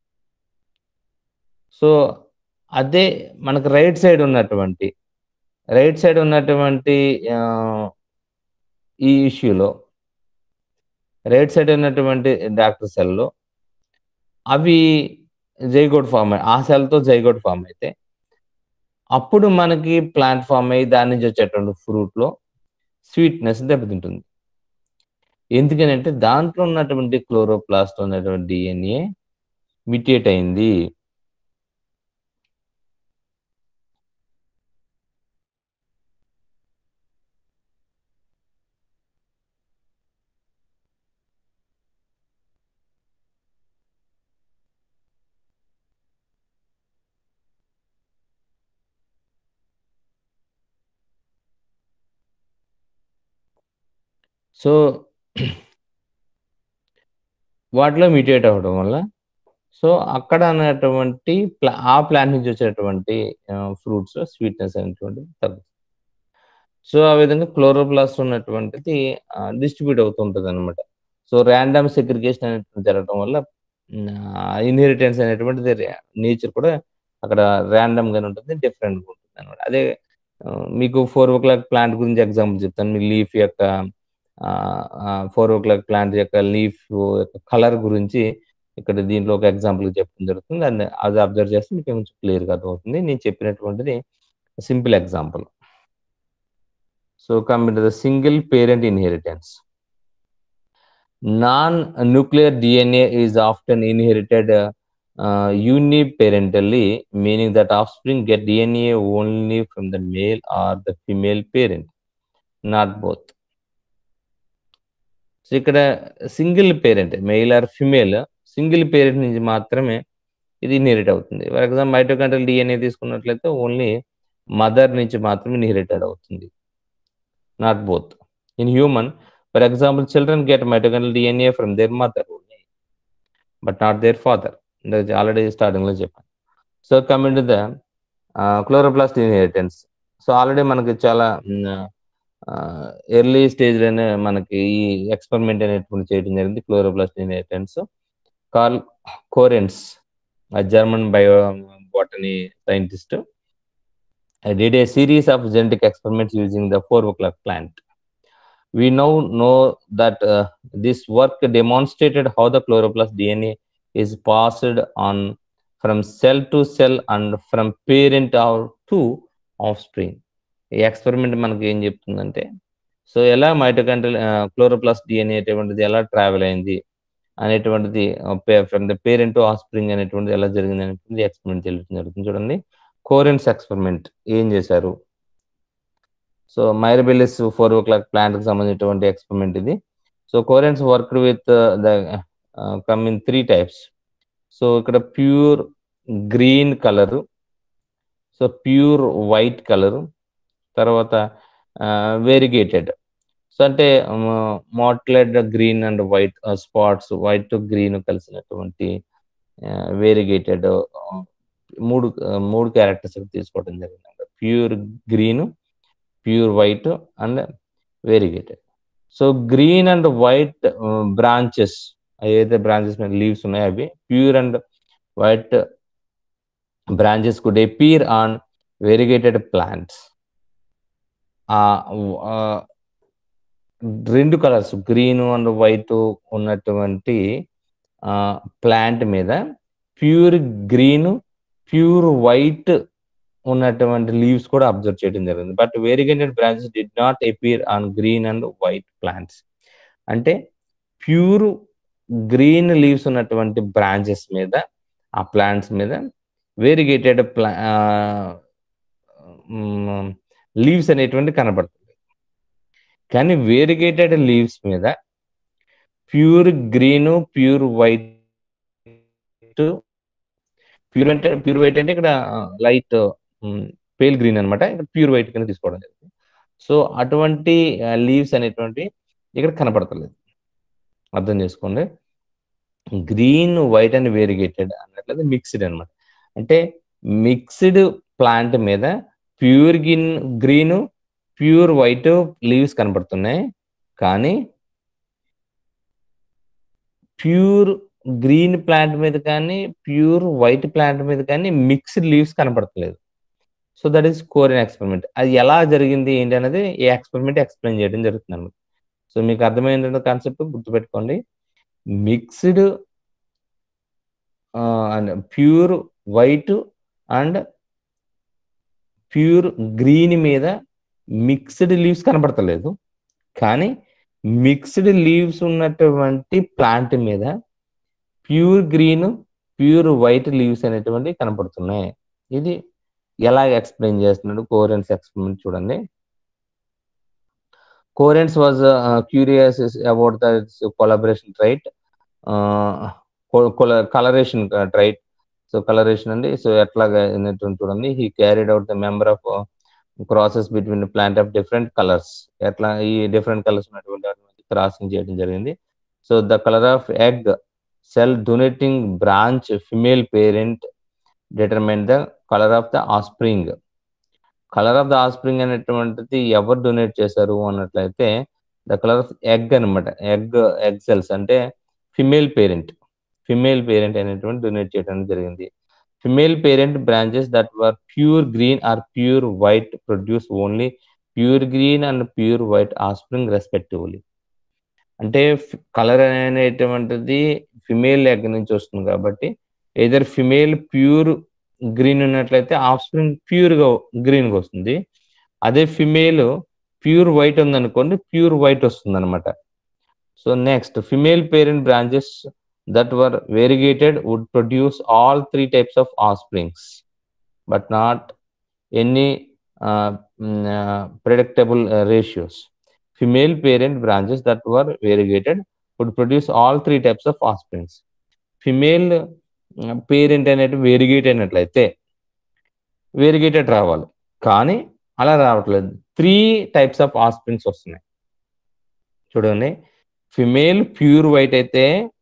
Speaker 1: సో అదే మనకు రైట్ సైడ్ ఉన్నటువంటి రైట్ సైడ్ ఉన్నటువంటి ఆ, ఈ ఇష్యూలో రైట్ సైడ్ ఉన్నటువంటి డాక్టర్ సెల్లో అవి జైగోడ్ ఫామ్ అయ్యి ఆ సెల్తో జైగోడ్ ఫామ్ అయితే అప్పుడు మనకి ప్లాంట్ ఫామ్ అయ్యి దాని నుంచి వచ్చేటువంటి ఫ్రూట్లో స్వీట్నెస్ దెబ్బతింటుంది ఎందుకనంటే దాంట్లో ఉన్నటువంటి క్లోరోప్లాస్ట్ ఉన్నటువంటి డిఎన్ఏ మిటేట్ అయింది సో వాటిలో మ్యూటేట్ అవ్వడం వల్ల సో అక్కడ అనేటువంటి ప్లా ఆ ప్లాంట్ నుంచి వచ్చేటువంటి ఫ్రూట్స్ స్వీట్నెస్ అనేటువంటిది తగ్గుతుంది సో ఆ విధంగా క్లోరోప్లాస్ట్ ఉన్నటువంటిది డిస్ట్రిబ్యూట్ అవుతుంటుంది అనమాట సో ర్యాండమ్ సెగ్రిగేషన్ అనేటువంటి జరగడం వల్ల ఇన్హెరిటెన్స్ అనేటువంటిది నేచర్ కూడా అక్కడ ర్యాండమ్ గానే ఉంటుంది డిఫరెంట్ గా ఉంటుంది అనమాట అదే ఆ, మీకు ఫోర్ ఓ క్లాక్ ప్లాంట్ గురించి ఎగ్జాంపుల్ చెప్తాను మీ లీఫ్ యొక్క ఫోర్ ఓ క్లాక్ ప్లాంట్ యొక్క లీఫ్ యొక్క కలర్ గురించి ఇక్కడ దీంట్లో ఒక ఎగ్జాంపుల్ చెప్పడం జరుగుతుంది దాన్ని అది అబ్జర్వ్ చేస్తే మీకు కొంచెం క్లియర్గా అర్థమవుతుంది నేను చెప్పినటువంటిది simple example so come to the single parent inheritance non-nuclear DNA is often inherited uh, uh, uniparentally, meaning that offspring get DNA only from the male or the female parent, not both. So ఇక్కడ single parent male or female single parent నుంచి మాత్రమే ఇది inherit అవుతుంది for example mitochondrial DNA తీసుకున్నట్లయితే only mother నుంచి మాత్రమే inherited అవుతుంది not both in human for example children get mitochondrial DNA from their mother only but not their father already starting లో చెప్పాను so coming to the chloroplast inheritance so already మనకి చాలా early stage లోనే మనకి ఈ experiment అనేటువంటి చేయడం జరిగింది chloroplast inheritance Carl Correns German bio botany scientist did a series of genetic experiments using the four o'clock plant. We now know that uh, this work demonstrated how the chloroplast DNA is passed on from cell to cell and from parent or to offspring. ఈ experiment మనకి ఏం చెప్తుందంటే so ఎలా mitochondrial chloroplast DNA అనేటువంటిది ఎలా travel అయింది అనేటువంటిది from the parent to offspring అనేటువంటిది ఎలా జరిగింది అనేటువంటిది ఎక్స్పెరిమెంట్ తెలియడం జరుగుతుంది చూడండి కోరెన్స్ ఎక్స్పెరిమెంట్ ఏం చేశారు so Mirabilis four o'clock plant కి సంబంధించినటువంటి ఎక్స్పెరిమెంట్ ఇది so Correns worked with the come in three types so ఇక్కడ pure green colour so pure white colour తర్వాత వేరిగేటెడ్ సో అంటే mottled green and white spots white green కలిసినటువంటి variegated మూడు మూడు characters తీసుకోవడం జరిగింది pure green pure white and variegated so green and white branches ఏదైతే branches మీద లీవ్స్ ఉన్నాయో అవి pure and white branches could appear on variegated plants రెండు కలర్స్ గ్రీన్ అండ్ వైట్ ఉన్నటువంటి ప్లాంట్ మీద ప్యూర్ గ్రీన్ ప్యూర్ వైట్ ఉన్నటువంటి leaves కూడా observe చేయడం జరిగింది but variegated branches did not appear on green and white plants అంటే pure green leaves ఉన్నటువంటి branches మీద ఆ ప్లాంట్స్ మీద వేరిగేటెడ్ ప్లా లీవ్స్ అనేటువంటి కనబడుతుంది కానీ వేరిగేటెడ్ లీవ్స్ మీద pure green pure white pure అంటే ప్యూర్ వైట్ అంటే ఇక్కడ లైట్ పేల్ గ్రీన్ అనమాట ఇక్కడ ప్యూర్ వైట్ కింద తీసుకోవడం జరిగింది సో అటువంటి లీవ్స్ అనేటువంటి ఇక్కడ కనపడతలేదు అర్థం చేసుకోండి గ్రీన్ వైట్ అండ్ వేరిగేటెడ్ అన్నట్లయితే మిక్స్డ్ అనమాట అంటే మిక్స్డ్ ప్లాంట్ మీద ప్యూర్ గిన్ గ్రీన్ ప్యూర్ వైట్ లీవ్స్ కనపడుతున్నాయి కానీ ప్యూర్ గ్రీన్ ప్లాంట్ మీద కానీ ప్యూర్ వైట్ ప్లాంట్ మీద కానీ మిక్స్డ్ లీవ్స్ కనపడట్లేదు so that is Correns experiment అది ఎలా జరిగింది ఏంటి అనేది ఈ ఎక్స్పెరిమెంట్ ఎక్స్ప్లెయిన్ చేయడం జరుగుతుంది అనమాట సో మీకు అర్థమైంది కాన్సెప్ట్ గుర్తుపెట్టుకోండి mixed and pure white and pure green మీద మిక్స్డ్ లీవ్స్ కనపడతలేదు కానీ మిక్స్డ్ లీవ్స్ ఉన్నటువంటి ప్లాంట్ మీద pure green pure white leaves అనేటువంటి కనపడుతున్నాయి ఇది ఎలా ఎక్స్ప్లెయిన్ చేస్తున్నాడు కోరెన్స్ ఎక్స్పెరిమెంట్ చూడండి Correns was curious about the collaboration trait coloration trait so coloration అండి సో ఎట్లాగా చూడండి he carried out the member of crosses between plant of different colours ఎట్లా ఈ డిఫరెంట్ కలర్స్ ఉన్నటువంటి క్రాసింగ్ చేయడం జరిగింది so the colour of egg cell donating branch female parent determine the colour of the offspring colour of the offspring అనేటువంటిది ఎవరు donate చేశారు అన్నట్లయితే the colour of egg అనమాట ఎగ్ ఎగ్ సెల్స్ అంటే female parent female parent అనేటువంటి donate చేయడం జరిగింది female parent branches that were pure green or pure white produce only pure green and pure white offspring respectively అంటే colour అనేటువంటిది female egg నుంచి వస్తుంది కాబట్టి ఏదర్ ఫిమేల్ ప్యూర్ గ్రీన్ ఉన్నట్లయితే offspring ప్యూర్గా గ్రీన్గా వస్తుంది అదే ఫిమేల్ ప్యూర్ వైట్ ఉందనుకోండి ప్యూర్ వైట్ వస్తుంది అనమాట so next female parent branches that were variegated would produce all three types of offsprings but not any predictable uh, ratios. Female parent branches that were variegated would produce all three types of offsprings. Female parent అనేది variegate అయినట్లయితే variegated రావాలి కానీ అలా రావట్లేదు three types of offsprings వస్తున్నాయి చూడండి female pure white అయితే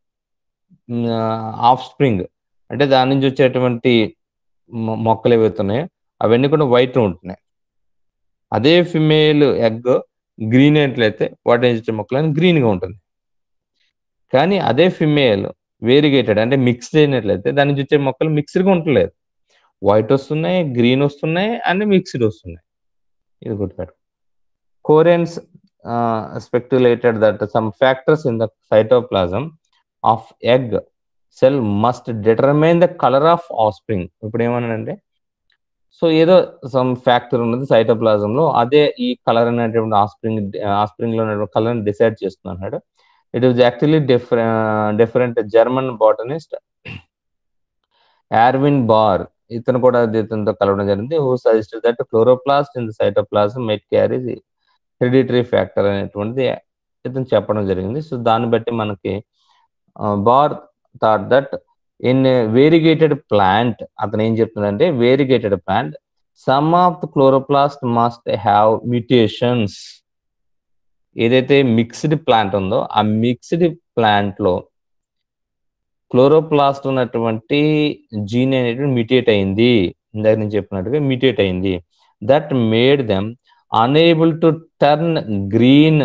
Speaker 1: offspring అంటే దాని నుంచి వచ్చేటువంటి మొక్కలు ఏవైతున్నాయో అవన్నీ కూడా వైట్ ఉంటున్నాయి అదే ఫిమేల్ ఎగ్ గ్రీన్ అయినట్లయితే వాటి నుంచి వచ్చే మొక్కలు గ్రీన్గా ఉంటుంది కానీ అదే ఫిమేల్ వేరిగేటెడ్ అంటే మిక్స్డ్ అయినట్లయితే దాని నుంచి వచ్చే మొక్కలు మిక్స్డ్గా ఉండలేదు వైట్ వస్తున్నాయి గ్రీన్ వస్తున్నాయి అండ్ మిక్స్డ్ వస్తున్నాయి ఇది గుర్తుపెట్టు Correns speculated that some factors in the cytoplasm of egg cell must determine the colour of offspring ఇప్పుడు ఏమన్నానంటే సో ఏదో సమ్ ఫ్యాక్టర్ ఉన్నది సైటోప్లాజంలో అదే ఈ కలర్ అనేటువంటి ఆస్ప్రింగ్ ఆస్ప్రింగ్ లో ఉన్నటువంటి కలర్ డిసైడ్ చేస్తున్నాడు it is actually different different German botanist Erwin Baur ఇతను కూడా ఇతనితో కలవడం జరిగింది who suggested that chloroplast in the cytoplasm met carry hereditary factor అనేటువంటిది ఇతను చెప్పడం జరిగింది సో దాన్ని బట్టి మనకి Baur thought that in variegated plant అతను ఏం చెప్తున్నాడంటే variegated plant some of the chloroplast must have mutations ఏదైతే మిక్స్డ్ ప్లాంట్ ఉందో ఆ మిక్స్డ్ ప్లాంట్ లో క్లోరోప్లాస్ట్ ఉన్నటువంటి జీన్ అనేటువంటి మ్యూటేట్ అయింది ఇందాక నేను చెప్పినట్టుగా మ్యూటేట్ అయింది that made them unable to turn green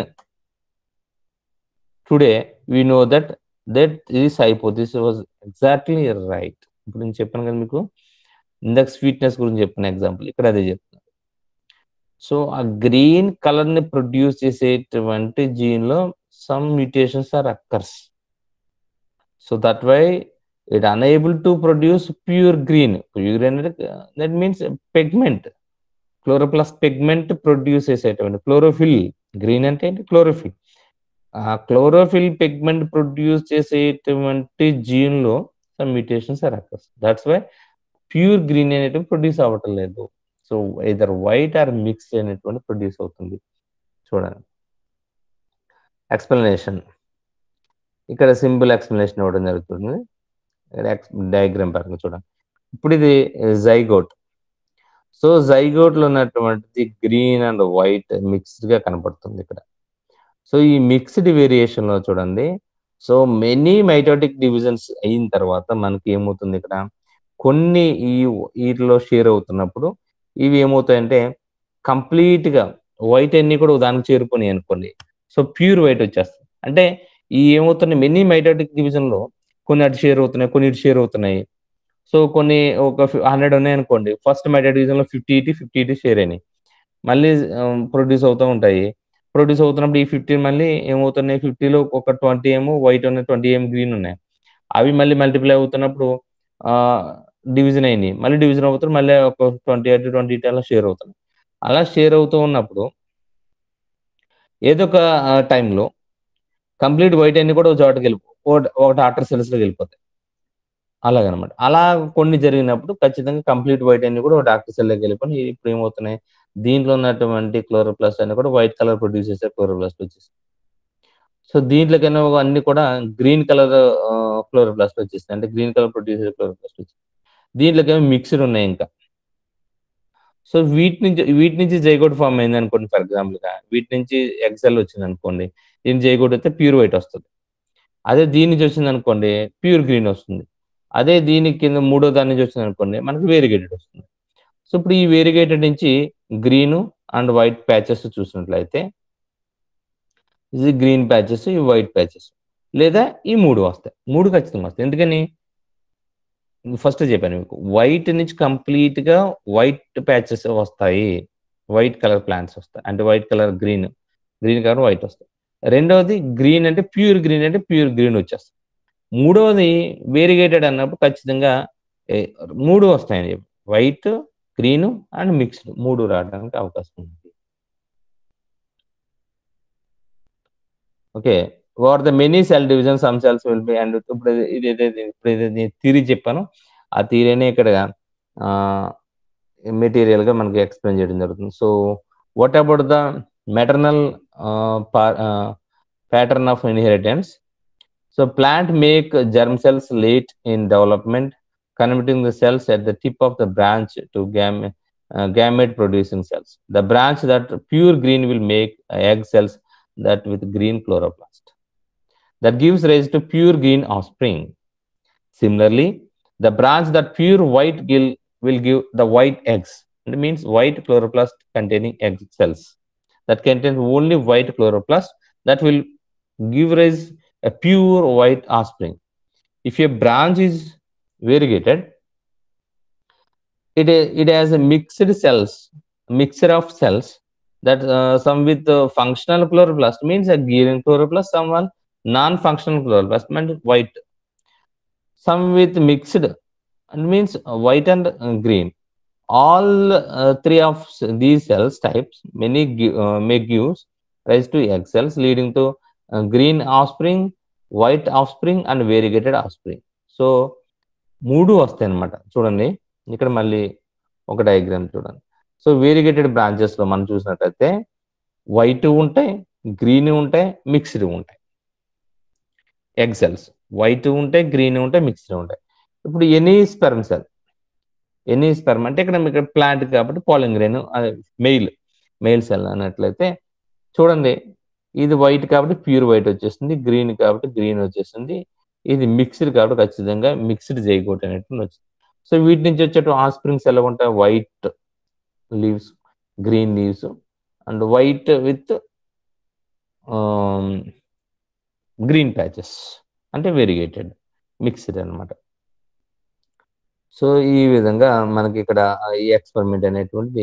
Speaker 1: today we know that that is hypothesis was exactly right ఇప్పుడు నేను చెప్పాను కదా మీకు ఇందాక స్వీట్నెస్ గురించి చెప్పిన ఎగ్జాంపుల్ ఇక్కడ అదే చెప్తున్నాను సో ఆ గ్రీన్ కలర్ ని ప్రొడ్యూస్ చేసేటువంటి జీన్ లో some mutations are occurs so that why it unable to produce pure green pure అంటే that means pigment chloroplast pigment produce చేసేటువంటి క్లోరోఫిల్ గ్రీన్ అంటే ఏంటి క్లోరోఫిల్ ఆ క్లోరోఫిల్ పిగ్మెంట్ ప్రొడ్యూస్ చేసేటువంటి జీన్ లో some mutations are occurs that's why pure green అనేటువంటి produce అవ్వటం లేదు so either white or mix అనేటువంటి ప్రొడ్యూస్ అవుతుంది చూడండి ఎక్స్ప్లెనేషన్ ఇక్కడ సింపుల్ ఎక్స్ప్లెనేషన్ ఇవ్వడం జరుగుతుంది డయాగ్రామ్ పరంగా చూడండి ఇప్పుడు ఇది జైగోట్ సో జైగోట్ లో ఉన్నటువంటిది గ్రీన్ అండ్ వైట్ మిక్స్డ్ గా కనపడుతుంది ఇక్కడ సో ఈ మిక్స్డ్ వేరియేషన్ లో చూడండి సో మెనీ మైటోటిక్ డివిజన్స్ అయిన తర్వాత మనకి ఏమవుతుంది ఇక్కడ కొన్ని ఈ వీటిలో షేర్ అవుతున్నప్పుడు ఇవి ఏమవుతాయంటే కంప్లీట్ గా వైట్ అన్ని కూడా దానికి చేరుకుని అనుకోండి సో ప్యూర్ వైట్ వచ్చేస్తుంది అంటే ఈ ఏమవుతుంది మెనీ మైటోటిక్ డివిజన్ లో కొన్ని అటు షేర్ అవుతున్నాయి కొన్ని ఇటు షేర్ అవుతున్నాయి సో కొన్ని ఒక హండ్రెడ్ ఉన్నాయి అనుకోండి ఫస్ట్ మెటా డివిజన్లో ఫిఫ్టీ ఇటీ ఫిఫ్టీ ఇటీ షేర్ అయినాయి మళ్ళీ ప్రొడ్యూస్ అవుతూ ఉంటాయి ప్రొడ్యూస్ అవుతున్నప్పుడు ఈ ఫిఫ్టీ మళ్ళీ ఏమవుతున్నాయి ఫిఫ్టీలో ఒక ట్వంటీ ఏమో వైట్ ఉన్నాయి ట్వంటీ ఏమో గ్రీన్ ఉన్నాయి అవి మళ్ళీ మల్టిప్లై అవుతున్నప్పుడు డివిజన్ అయినాయి మళ్ళీ డివిజన్ అవుతున్నారు మళ్ళీ ఒక ట్వంటీ ఎయిట్ ట్వంటీ ఎయిట్ అలా షేర్ అవుతున్నాయి అలా షేర్ అవుతూ ఉన్నప్పుడు ఏదో ఒక టైంలో కంప్లీట్ వైట్ అన్ని కూడా ఒక చోటకి వెళ్ళిపో ఒకటి ఆటర్ సెల్స్లోకి వెళ్ళిపోతాయి అలాగనమాట అలా కొన్ని జరిగినప్పుడు ఖచ్చితంగా కంప్లీట్ వైట్ అన్ని కూడా ఒక డాక్టర్ సెల్లోకి వెళ్ళిపోయి ఇప్పుడు ఏమవుతున్నాయి దీంట్లో ఉన్నటువంటి క్లోరోప్లాస్ట్ అన్ని కూడా వైట్ కలర్ ప్రొడ్యూస్ చేసే క్లోరోప్లాస్ట్ వచ్చేసి సో దీంట్లోకైనా అన్ని కూడా గ్రీన్ కలర్ క్లోరోప్లాస్ట్ వచ్చేస్తాయి అంటే గ్రీన్ కలర్ ప్రొడ్యూస్ చేసే క్లోరోప్లాస్ట్ వచ్చేసి దీంట్లోకేమో మిక్స్డ్ ఉన్నాయి ఇంకా సో వీటి నుంచి వీటి నుంచి జైగోడ్ ఫామ్ అయింది అనుకోండి ఫర్ ఎగ్జాంపుల్గా వీటి నుంచి ఎక్సెల్ వచ్చింది అనుకోండి దీని జైగోడ్ అయితే ప్యూర్ వైట్ వస్తుంది అదే దీని నుంచి వచ్చింది అనుకోండి ప్యూర్ గ్రీన్ వస్తుంది అదే దీని కింద మూడో దాని నుంచి వచ్చింది అనుకోండి మనకి వేరిగేటెడ్ వస్తుంది సో ఇప్పుడు ఈ వేరిగేటెడ్ నుంచి గ్రీన్ అండ్ వైట్ ప్యాచెస్ చూసినట్లయితే ఇది గ్రీన్ ప్యాచెస్ ఈ వైట్ ప్యాచెస్ లేదా ఈ మూడు వస్తాయి మూడు ఖచ్చితంగా వస్తాయి ఎందుకని ఫస్ట్ చెప్పాను మీకు వైట్ నుంచి కంప్లీట్ గా వైట్ ప్యాచెస్ వస్తాయి వైట్ కలర్ ప్లాంట్స్ వస్తాయి అంటే white colour green green colour white వస్తాయి రెండవది గ్రీన్ అంటే ప్యూర్ గ్రీన్ అంటే ప్యూర్ గ్రీన్ వచ్చేస్తాయి మూడవది వేరిగేటెడ్ అన్నప్పుడు ఖచ్చితంగా మూడు వస్తాయని చెప్పి వైట్ గ్రీన్ అండ్ మిక్స్డ్ మూడు రావడానికి అవకాశం ఉంది okay what the many cell division some cells will be and ఇప్పుడు ఇది ఏదైతే ఇప్పుడు ఏదైతే థీరీ చెప్పాను ఆ థీరీనే ఇక్కడ మెటీరియల్ గా మనకి ఎక్స్ప్లెయిన్ చేయడం జరుగుతుంది so what about the maternal pattern of inheritance so plant make germ cells late in development converting the cells at the tip of the branch to gam uh, gamete producing cells. The branch that pure green will make egg cells that with green chloroplast. That gives rise to pure green offspring. Similarly, the branch that pure white gill will give the white eggs. It means white chloroplast containing egg cells that contain only white chloroplast that will give rise a pure white offspring. If a branch is variegated it it has a mixed cells mixture of cells that uh, some with uh, functional chloroplast means a green chloroplast someone non-functional chloroplast means white some with mixed and means white and uh, green all three of these cells types many give, may give rise to egg cells leading to green offspring white offspring and variegated offspring so మూడు వస్తాయి అనమాట చూడండి ఇక్కడ మళ్ళీ ఒక diagram చూడండి so variegated branches లో మనం చూసినట్లయితే వైట్ ఉంటాయి గ్రీన్ ఉంటాయి మిక్స్డ్ ఉంటాయి ఎగ్ సెల్స్ వైట్ ఉంటాయి గ్రీన్ ఉంటాయి మిక్స్డ్ ఉంటాయి ఇప్పుడు any sperm cell any sperm అంటే ఇక్కడ ఇక్కడ ప్లాంట్ కాబట్టి పాలింగ్రేన్ మెయిల్ మెయిల్ సెల్ అన్నట్లయితే చూడండి ఇది వైట్ కాబట్టి ప్యూర్ వైట్ వచ్చేస్తుంది గ్రీన్ కాబట్టి గ్రీన్ వచ్చేస్తుంది ఇది మిక్స్డ్ కాబట్టి ఖచ్చితంగా మిక్స్డ్ జైగోట్ అనేటువంటి వచ్చింది సో వీటి నుంచి వచ్చేటు ఆస్ప్రింగ్స్ ఎలా ఉంటాయి white leaves green leaves and white with green patches అంటే వెరిగేటెడ్ మిక్స్డ్ అనమాట సో ఈ విధంగా మనకి ఇక్కడ ఈ ఎక్స్పెరిమెంట్ అనేటువంటిది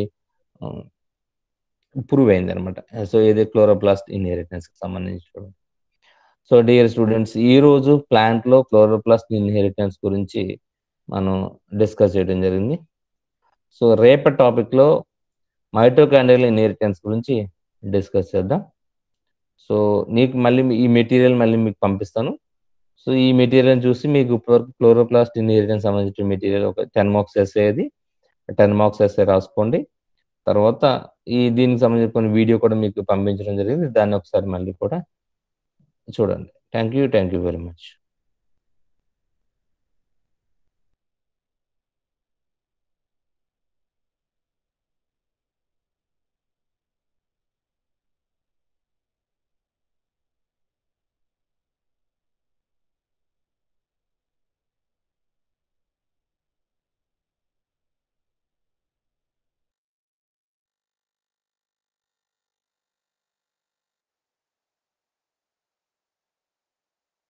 Speaker 1: ప్రూవ్ అయింది అనమాట సో ఇది క్లోరోప్లాస్ట్ ఇన్హెరిటెన్స్ కి సంబంధించి సో డియర్ స్టూడెంట్స్ ఈ రోజు ప్లాంట్ లో క్లోరోప్లాస్ట్ ఇన్హెరిటెన్స్ గురించి మనం డిస్కస్ చేయడం జరిగింది సో రేపటి టాపిక్ లో మైటోకాండ్రియల్ ఇన్హెరిటెన్స్ గురించి డిస్కస్ చేద్దాం సో నీకు మళ్ళీ ఈ మెటీరియల్ మళ్ళీ మీకు పంపిస్తాను సో ఈ మెటీరియల్ చూసి మీకు ఇప్పటివరకు క్లోరోప్లాస్ట్ ఇన్హెరిటెన్స్ సంబంధించిన మెటీరియల్ ఒక టెన్ మార్క్స్ ఎస్ఏ అది టెన్ మార్క్స్ ఎస్ఏ రాసుకోండి తర్వాత ఈ దీనికి సంబంధించిన కొన్ని వీడియో కూడా మీకు పంపించడం జరిగింది దాన్ని ఒకసారి మళ్ళీ కూడా చూడండి thank you thank you very much